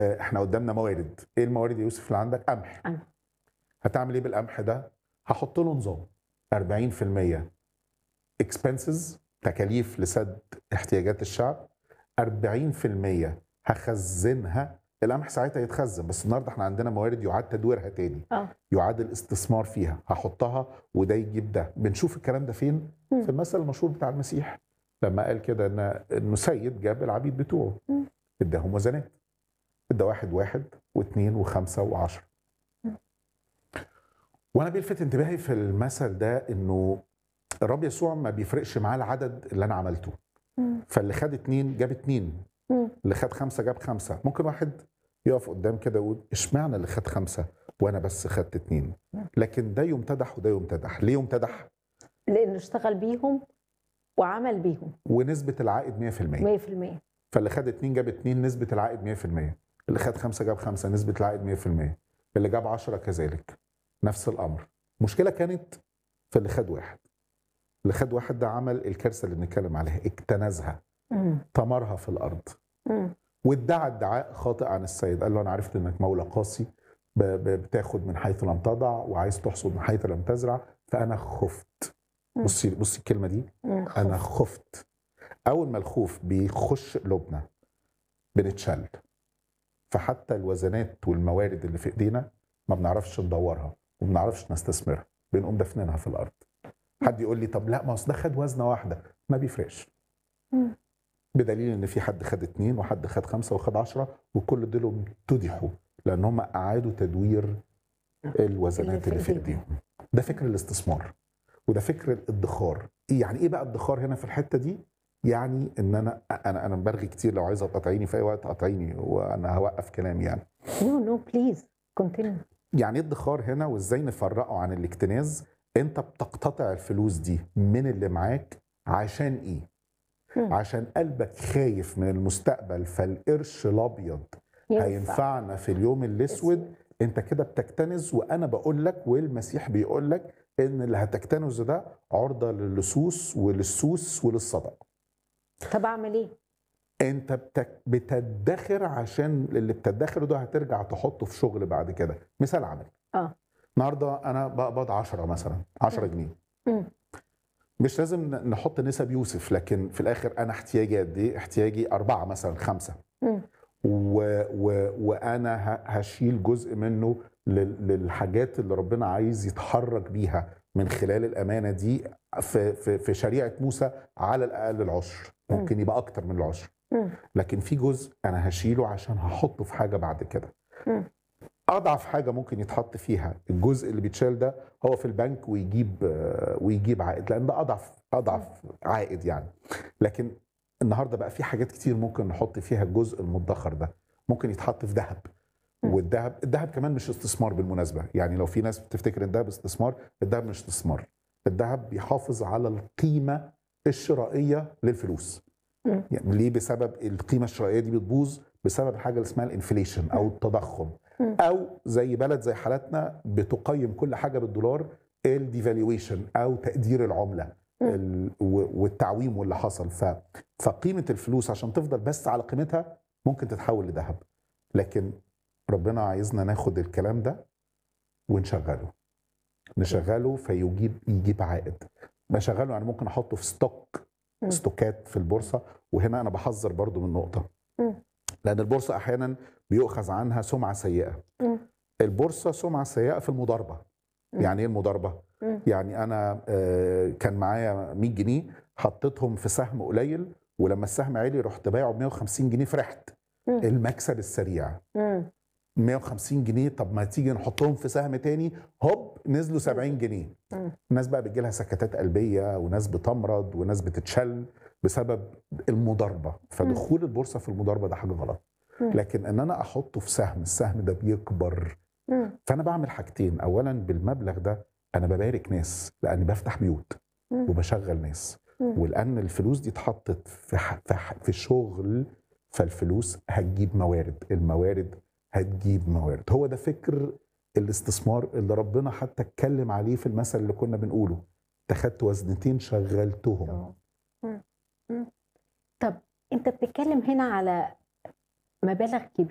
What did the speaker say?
آه، احنا قدامنا موارد ايه الموارد يا يوسف اللي عندك قمح قمح. هتعمل ايه بالقمح ده هحط له نظام 40% اكسبنسز تكاليف لسد احتياجات الشعب 40% هخزنها القمح ساعتها يتخزن بس النهارده احنا عندنا موارد يعاد تدويرها تاني اه يعاد الاستثمار فيها هحطها وده يجيب ده بنشوف الكلام ده فين مم. في المثل المشهور بتاع المسيح لما قال كده ان انه سيد جاب العبيد بتوعه مم. اداهم وزنات ادى واحد واحد واثنين وخمسه وعشره مم. وانا بيلفت انتباهي في المثل ده انه الرب يسوع ما بيفرقش معاه العدد اللي انا عملته مم. فاللي خد اتنين جاب اتنين مم. اللي خد خمسه جاب خمسه ممكن واحد يقف قدام كده يقول اشمعنى اللي خد خمسه وانا بس خدت اتنين لكن ده يمتدح وده يمتدح ليه يمتدح لانه اشتغل بيهم وعمل بيهم ونسبه العائد 100% 100% فاللي خد اتنين جاب اتنين نسبه العائد 100% اللي خد خمسه جاب خمسه نسبه العائد 100% اللي جاب 10 كذلك نفس الامر المشكله كانت في اللي خد واحد اللي خد واحد ده عمل الكارثه اللي بنتكلم عليها اكتنزها مم. طمرها في الارض مم. وادعى ادعاء خاطئ عن السيد قال له انا عرفت انك مولى قاسي ب- ب- بتاخد من حيث لم تضع وعايز تحصد من حيث لم تزرع فانا خفت مم. بصي بصي الكلمه دي مم. انا خفت اول ما الخوف بيخش قلوبنا بنتشل فحتى الوزنات والموارد اللي في ايدينا ما بنعرفش ندورها وما بنعرفش نستثمرها بنقوم دفنينها في الارض حد يقول لي طب لا ما اصل ده خد وزنه واحده ما بيفرقش مم. بدليل ان في حد خد اتنين وحد خد خمسه وخد عشرة وكل دول امتدحوا لان هم اعادوا تدوير الوزنات اللي في ايديهم ده فكر الاستثمار وده فكر الادخار يعني ايه بقى الادخار هنا في الحته دي يعني ان انا انا انا برغي كتير لو عايزه تقاطعيني في اي وقت قاطعيني وانا هوقف كلام يعني نو نو بليز كونتينيو يعني ايه ادخار هنا وازاي نفرقه عن الاكتناز انت بتقتطع الفلوس دي من اللي معاك عشان ايه مم. عشان قلبك خايف من المستقبل فالقرش الابيض هينفعنا في اليوم الاسود انت كده بتكتنز وانا بقول لك والمسيح بيقول لك ان اللي هتكتنزه ده عرضه للصوص وللسوس وللصدق طب اعمل ايه؟ انت بتك بتدخر عشان اللي بتدخره ده هترجع تحطه في شغل بعد كده مثال عملي اه النهارده انا بقبض 10 مثلا 10 جنيه مم. مش لازم ن- نحط نسب يوسف لكن في الاخر انا احتياجي قد ايه احتياجي أربعة مثلا خمسة مم. و و وانا ه- هشيل جزء منه لل- للحاجات اللي ربنا عايز يتحرك بيها من خلال الامانه دي في في في شريعه موسى على الاقل العشر ممكن يبقى اكتر من العشر مم. لكن في جزء انا هشيله عشان هحطه في حاجه بعد كده مم. اضعف حاجه ممكن يتحط فيها الجزء اللي بيتشال ده هو في البنك ويجيب آه، ويجيب عائد لان ده اضعف اضعف عائد يعني لكن النهارده بقى في حاجات كتير ممكن نحط فيها الجزء المدخر ده ممكن يتحط في ذهب مم. والذهب الذهب كمان مش استثمار بالمناسبه يعني لو في ناس بتفتكر الذهب استثمار الذهب مش استثمار الذهب بيحافظ على القيمه الشرائيه للفلوس مم. يعني ليه بسبب القيمه الشرائيه دي بتبوظ بسبب الحاجه اللي اسمها الانفليشن او التضخم مم. او زي بلد زي حالتنا بتقيم كل حاجه بالدولار الديفالويشن او تقدير العمله مم. ال- و- والتعويم واللي حصل ف فقيمه الفلوس عشان تفضل بس على قيمتها ممكن تتحول لذهب لكن ربنا عايزنا ناخد الكلام ده ونشغله نشغله فيجيب يجيب عائد بشغله يعني ممكن احطه في ستوك مم. ستوكات في البورصه وهنا انا بحذر برضو من نقطه مم. لان البورصه احيانا بيؤخذ عنها سمعه سيئه مم. البورصه سمعه سيئه في المضاربه مم. يعني ايه المضاربه مم. يعني انا آه، كان معايا 100 جنيه حطيتهم في سهم قليل ولما السهم عالي رحت بايعه ب 150 جنيه فرحت مم. المكسب السريع مم. 150 جنيه طب ما تيجي نحطهم في سهم تاني هوب نزلوا 70 جنيه مم. الناس بقى بتجي لها سكتات قلبيه وناس بتمرض وناس بتتشل بسبب المضاربه فدخول البورصه في المضاربه ده حاجه غلط مم. لكن ان انا احطه في سهم السهم ده بيكبر مم. فانا بعمل حاجتين اولا بالمبلغ ده انا ببارك ناس لاني بفتح بيوت مم. وبشغل ناس مم. ولان الفلوس دي اتحطت في ح- في ح- في شغل فالفلوس هتجيب موارد الموارد هتجيب موارد هو ده فكر الاستثمار اللي ربنا حتى اتكلم عليه في المثل اللي كنا بنقوله اتخذت وزنتين شغلتهم آه. مم. مم. طب انت بتتكلم هنا على مبالغ